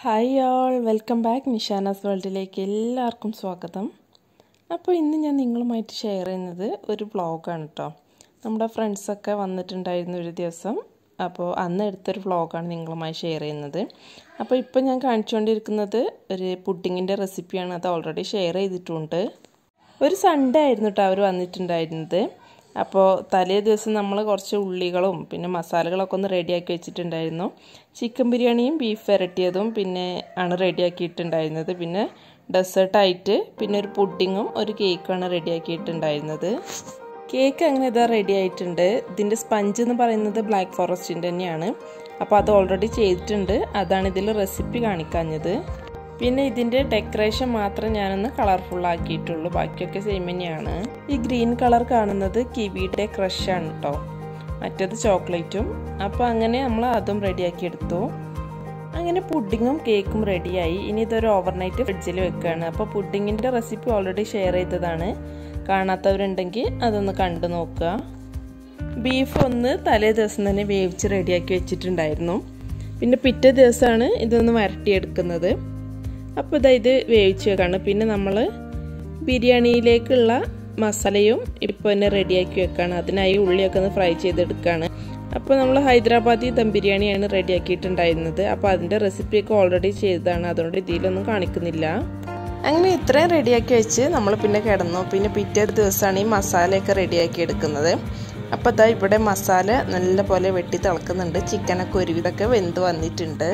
hi all welcome back Nishana's വേൾഡിലേക്ക് എല്ലാവർക്കും സ്വാഗതം അപ്പോൾ ഇന്ന് ഞാൻ നിങ്ങളുമായിട്ട് ഷെയർ ചെയ്യുന്നത് ഒരു വ്ളോഗാണ് കേട്ടോ നമ്മുടെ ഫ്രണ്ട്സൊക്കെ വന്നിട്ടുണ്ടായിരുന്ന ഒരു ദിവസം അപ്പോൾ അന്ന് എടുത്തൊരു വ്ളോഗാണ് നിങ്ങളുമായി ഷെയർ ചെയ്യുന്നത് അപ്പോൾ ഇപ്പോൾ ഞാൻ കാണിച്ചുകൊണ്ടിരിക്കുന്നത് ഒരു പുഡിങ്ങിൻ്റെ റെസിപ്പിയാണ് അത് ഓൾറെഡി ഷെയർ ചെയ്തിട്ടുണ്ട് ഒരു സൺഡേ ആയിരുന്നു കേട്ടോ അവർ വന്നിട്ടുണ്ടായിരുന്നത് അപ്പോൾ തലേ ദിവസം നമ്മൾ കുറച്ച് ഉള്ളികളും പിന്നെ മസാലകളൊക്കെ ഒന്ന് റെഡിയാക്കി വെച്ചിട്ടുണ്ടായിരുന്നു ചിക്കൻ ബിരിയാണിയും ബീഫ് വരട്ടിയതും പിന്നെ ആണ് റെഡിയാക്കിയിട്ടുണ്ടായിരുന്നത് പിന്നെ ഡെസേർട്ടായിട്ട് പിന്നെ ഒരു പുഡിങ്ങും ഒരു കേക്കാണ് റെഡിയാക്കിയിട്ടുണ്ടായിരുന്നത് കേക്ക് അങ്ങനെ ഇതാ റെഡി ആയിട്ടുണ്ട് ഇതിൻ്റെ സ്പഞ്ച് എന്ന് പറയുന്നത് ബ്ലാക്ക് ഫോറസ്റ്റിൻ്റെ തന്നെയാണ് അപ്പോൾ അത് ഓൾറെഡി ചെയ്തിട്ടുണ്ട് അതാണ് ഇതിൽ റെസിപ്പി കാണിക്കാഞ്ഞത് പിന്നെ ഇതിൻ്റെ ഡെക്കറേഷൻ മാത്രം ഞാനൊന്ന് കളർഫുൾ ആക്കിയിട്ടുള്ളൂ ബാക്കിയൊക്കെ സെയിം തന്നെയാണ് ഈ ഗ്രീൻ കളർ കാണുന്നത് കിവിയുടെ ക്രഷാണ് കേട്ടോ മറ്റേത് ചോക്ലേറ്റും അപ്പോൾ അങ്ങനെ നമ്മൾ അതും റെഡിയാക്കി എടുത്തു അങ്ങനെ പുഡിങ്ങും കേക്കും റെഡിയായി ഇനി ഇതൊരു ഓവർനൈറ്റ് ഫ്രിഡ്ജിൽ വെക്കുകയാണ് അപ്പോൾ പുഡിങ്ങിൻ്റെ റെസിപ്പി ഓൾറെഡി ഷെയർ ചെയ്തതാണ് കാണാത്തവരുണ്ടെങ്കിൽ അതൊന്ന് കണ്ടു നോക്കുക ബീഫ് ഒന്ന് തലേ ദിവസം തന്നെ വേവിച്ച് റെഡിയാക്കി വെച്ചിട്ടുണ്ടായിരുന്നു പിന്നെ പിറ്റേ ദിവസമാണ് ഇതൊന്ന് വരട്ടിയെടുക്കുന്നത് അപ്പോൾ ഇതാ ഇത് വേവിച്ച് വെക്കാണ് പിന്നെ നമ്മൾ ബിരിയാണിയിലേക്കുള്ള മസാലയും ഇപ്പോൾ തന്നെ റെഡിയാക്കി വെക്കാണ് അതിനായി ഉള്ളിയൊക്കെ ഒന്ന് ഫ്രൈ ചെയ്തെടുക്കുകയാണ് അപ്പോൾ നമ്മൾ ഹൈദരാബാദി ദം ബിരിയാണിയാണ് റെഡിയാക്കിയിട്ടുണ്ടായിരുന്നത് അപ്പോൾ അതിൻ്റെ റെസിപ്പിയൊക്കെ ഓൾറെഡി ചെയ്തതാണ് അതുകൊണ്ട് ഇതിലൊന്നും കാണിക്കുന്നില്ല അങ്ങനെ ഇത്രയും റെഡിയാക്കി വെച്ച് നമ്മൾ പിന്നെ കിടന്നു പിന്നെ പിറ്റേ ദിവസമാണ് ഈ മസാലയൊക്കെ റെഡിയാക്കി എടുക്കുന്നത് അപ്പോൾ ഇതാ ഇവിടെ മസാല നല്ല പോലെ വെട്ടി തിളക്കുന്നുണ്ട് ചിക്കനൊക്കെ ഒരുവിധമൊക്കെ വെന്ത് വന്നിട്ടുണ്ട്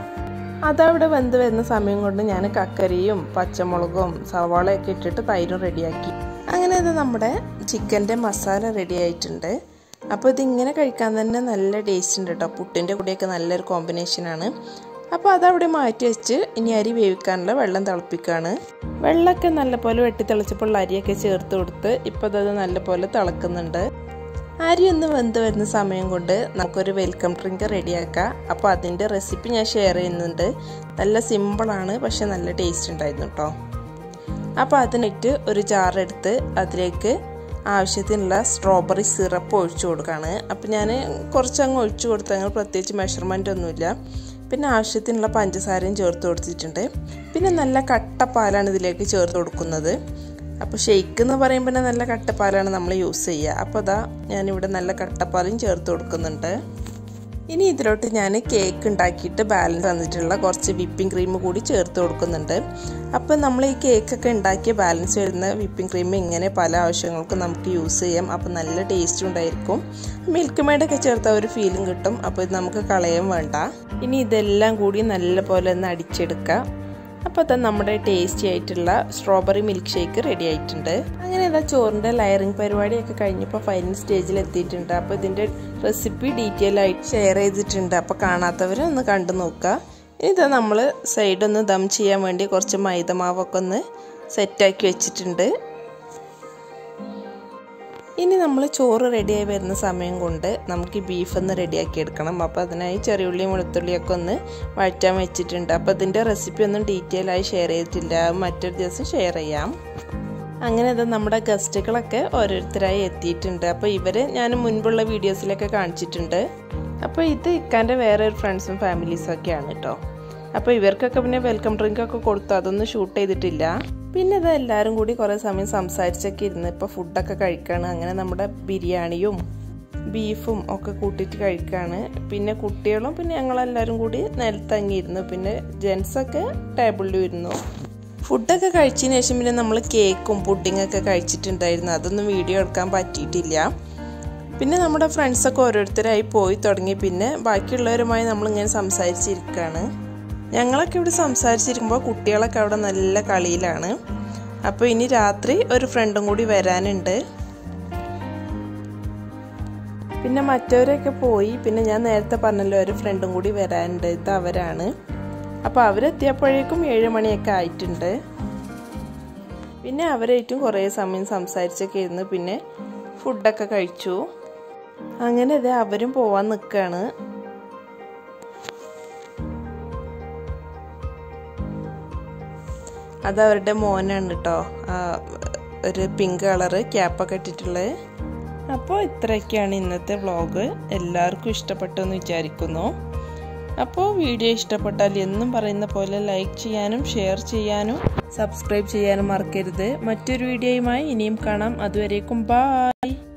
അതവിടെ വെന്ത് വരുന്ന സമയം കൊണ്ട് ഞാൻ കക്കരിയും പച്ചമുളകും സവാളയൊക്കെ ഇട്ടിട്ട് തൈരും റെഡിയാക്കി അങ്ങനെ ഇത് നമ്മുടെ ചിക്കൻ്റെ മസാല റെഡി ആയിട്ടുണ്ട് അപ്പോൾ ഇതിങ്ങനെ കഴിക്കാൻ തന്നെ നല്ല ടേസ്റ്റ് ഉണ്ട് കേട്ടോ പുട്ടിൻ്റെ കൂടെയൊക്കെ നല്ലൊരു കോമ്പിനേഷനാണ് അപ്പോൾ അതവിടെ മാറ്റി വെച്ച് ഇനി അരി വേവിക്കാനുള്ള വെള്ളം തിളപ്പിക്കുകയാണ് വെള്ളമൊക്കെ നല്ലപോലെ വെട്ടി തിളച്ചപ്പോൾ അരിയൊക്കെ ചേർത്ത് കൊടുത്ത് ഇപ്പോൾ അത് നല്ലപോലെ തിളക്കുന്നുണ്ട് അരി ഒന്ന് വെന്ത് വരുന്ന സമയം കൊണ്ട് നമുക്കൊരു വെൽക്കം ഡ്രിങ്ക് റെഡിയാക്കാം അപ്പോൾ അതിൻ്റെ റെസിപ്പി ഞാൻ ഷെയർ ചെയ്യുന്നുണ്ട് നല്ല സിമ്പിളാണ് പക്ഷെ നല്ല ടേസ്റ്റ് ഉണ്ടായിരുന്നു കേട്ടോ അപ്പോൾ അതിനിട്ട് ഒരു ജാറെടുത്ത് അതിലേക്ക് ആവശ്യത്തിനുള്ള സ്ട്രോബെറി സിറപ്പ് ഒഴിച്ചു കൊടുക്കുകയാണ് അപ്പോൾ ഞാൻ കുറച്ചങ്ങ് ഒഴിച്ചു കൊടുത്തു അങ്ങനെ പ്രത്യേകിച്ച് മെഷർമെൻ്റ് ഒന്നുമില്ല പിന്നെ ആവശ്യത്തിനുള്ള പഞ്ചസാരയും ചേർത്ത് കൊടുത്തിട്ടുണ്ട് പിന്നെ നല്ല കട്ട പാലാണ് ഇതിലേക്ക് ചേർത്ത് കൊടുക്കുന്നത് അപ്പോൾ ഷെയ്ക്ക് എന്ന് പറയുമ്പോൾ നല്ല കട്ടപ്പാലാണ് നമ്മൾ യൂസ് ചെയ്യുക അപ്പോൾ അതാ ഞാനിവിടെ നല്ല കട്ടപ്പാലും ചേർത്ത് കൊടുക്കുന്നുണ്ട് ഇനി ഇതിലോട്ട് ഞാൻ കേക്ക് ഉണ്ടാക്കിയിട്ട് ബാലൻസ് തന്നിട്ടുള്ള കുറച്ച് വിപ്പിംഗ് ക്രീം കൂടി ചേർത്ത് കൊടുക്കുന്നുണ്ട് അപ്പോൾ നമ്മൾ ഈ കേക്കൊക്കെ ഉണ്ടാക്കിയ ബാലൻസ് വരുന്ന വിപ്പിംഗ് ക്രീം ഇങ്ങനെ പല ആവശ്യങ്ങൾക്കും നമുക്ക് യൂസ് ചെയ്യാം അപ്പോൾ നല്ല ടേസ്റ്റ് ഉണ്ടായിരിക്കും മിൽക്ക് മെയ്ഡൊക്കെ ചേർത്ത ഒരു ഫീലും കിട്ടും അപ്പോൾ ഇത് നമുക്ക് കളയാൻ വേണ്ട ഇനി ഇതെല്ലാം കൂടി നല്ലപോലെ ഒന്ന് അടിച്ചെടുക്കാം അപ്പോൾ തന്നെ നമ്മുടെ ടേസ്റ്റി ആയിട്ടുള്ള സ്ട്രോബെറി മിൽക്ക് ഷേക്ക് റെഡി ആയിട്ടുണ്ട് അങ്ങനെ ഇതാ ചോറിൻ്റെ ലയറിംഗ് പരിപാടിയൊക്കെ കഴിഞ്ഞപ്പോൾ ഫൈനൽ സ്റ്റേജിൽ എത്തിയിട്ടുണ്ട് അപ്പോൾ ഇതിൻ്റെ റെസിപ്പി ഡീറ്റെയിൽ ആയിട്ട് ഷെയർ ചെയ്തിട്ടുണ്ട് അപ്പോൾ കാണാത്തവർ ഒന്ന് കണ്ടു നോക്കുക ഇനി ഇതാ നമ്മൾ സൈഡൊന്ന് ദം ചെയ്യാൻ വേണ്ടി കുറച്ച് മൈദമാവൊക്കെ ഒന്ന് സെറ്റാക്കി വെച്ചിട്ടുണ്ട് ഇനി നമ്മൾ ചോറ് റെഡിയായി വരുന്ന സമയം കൊണ്ട് നമുക്ക് ഈ ബീഫ് ഒന്ന് റെഡിയാക്കി എടുക്കണം അപ്പോൾ അതിനായി ചെറിയുള്ളിയും വെളുത്തുള്ളിയൊക്കെ ഒന്ന് വഴറ്റാൻ വെച്ചിട്ടുണ്ട് അപ്പോൾ ഇതിൻ്റെ റെസിപ്പി ഒന്നും ഡീറ്റെയിൽ ആയി ഷെയർ ചെയ്തിട്ടില്ല മറ്റൊരു ദിവസം ഷെയർ ചെയ്യാം അങ്ങനെ അത് നമ്മുടെ ഗസ്റ്റുകളൊക്കെ ഓരോരുത്തരായി എത്തിയിട്ടുണ്ട് അപ്പോൾ ഇവർ ഞാൻ മുൻപുള്ള വീഡിയോസിലൊക്കെ കാണിച്ചിട്ടുണ്ട് അപ്പോൾ ഇത് ഇക്കാൻ്റെ വേറെ ഒരു ഫ്രണ്ട്സും ഫാമിലീസും ഒക്കെയാണ് കേട്ടോ അപ്പോൾ ഇവർക്കൊക്കെ പിന്നെ വെൽക്കം ഡ്രിങ്ക് ഒക്കെ കൊടുത്തു അതൊന്നും ഷൂട്ട് ചെയ്തിട്ടില്ല പിന്നെ ഇത് എല്ലാവരും കൂടി കുറേ സമയം സംസാരിച്ചൊക്കെ ഇരുന്ന് ഇപ്പോൾ ഫുഡൊക്കെ കഴിക്കുകയാണ് അങ്ങനെ നമ്മുടെ ബിരിയാണിയും ബീഫും ഒക്കെ കൂട്ടിയിട്ട് കഴിക്കുകയാണ് പിന്നെ കുട്ടികളും പിന്നെ ഞങ്ങളെല്ലാവരും കൂടി നിലത്തങ്ങിയിരുന്നു പിന്നെ ജെൻസൊക്കെ ടേബിളിലും ഇരുന്നു ഫുഡൊക്കെ കഴിച്ചതിന് ശേഷം പിന്നെ നമ്മൾ കേക്കും പുഡിങ്ങൊക്കെ കഴിച്ചിട്ടുണ്ടായിരുന്നു അതൊന്നും വീഡിയോ എടുക്കാൻ പറ്റിയിട്ടില്ല പിന്നെ നമ്മുടെ ഫ്രണ്ട്സൊക്കെ ഓരോരുത്തരായി പോയി തുടങ്ങി പിന്നെ ബാക്കിയുള്ളവരുമായി നമ്മളിങ്ങനെ സംസാരിച്ചിരിക്കുകയാണ് ഞങ്ങളൊക്കെ ഇവിടെ സംസാരിച്ചിരിക്കുമ്പോൾ കുട്ടികളൊക്കെ അവിടെ നല്ല കളിയിലാണ് അപ്പോൾ ഇനി രാത്രി ഒരു ഫ്രണ്ടും കൂടി വരാനുണ്ട് പിന്നെ മറ്റവരൊക്കെ പോയി പിന്നെ ഞാൻ നേരത്തെ പറഞ്ഞല്ലോ ഒരു ഫ്രണ്ടും കൂടി വരാനുണ്ട് ഇത് അവരാണ് അപ്പോൾ അവരെത്തിയപ്പോഴേക്കും ഏഴ് മണിയൊക്കെ ആയിട്ടുണ്ട് പിന്നെ അവരായിട്ടും കുറേ സമയം സംസാരിച്ചൊക്കെ ഇരുന്ന് പിന്നെ ഫുഡൊക്കെ കഴിച്ചു അങ്ങനെ ഇത് അവരും പോവാൻ നിൽക്കുകയാണ് അത് അവരുടെ മോനാണ് കേട്ടോ ഒരു പിങ്ക് കളറ് ക്യാപ്പൊക്കെ ഇട്ടിട്ടുള്ളത് അപ്പോൾ ഇത്രയൊക്കെയാണ് ഇന്നത്തെ വ്ളോഗ് എല്ലാവർക്കും ഇഷ്ടപ്പെട്ടു എന്ന് വിചാരിക്കുന്നു അപ്പോൾ വീഡിയോ ഇഷ്ടപ്പെട്ടാൽ എന്നും പറയുന്ന പോലെ ലൈക്ക് ചെയ്യാനും ഷെയർ ചെയ്യാനും സബ്സ്ക്രൈബ് ചെയ്യാനും മറക്കരുത് മറ്റൊരു വീഡിയോയുമായി ഇനിയും കാണാം അതുവരേക്കും ബായ്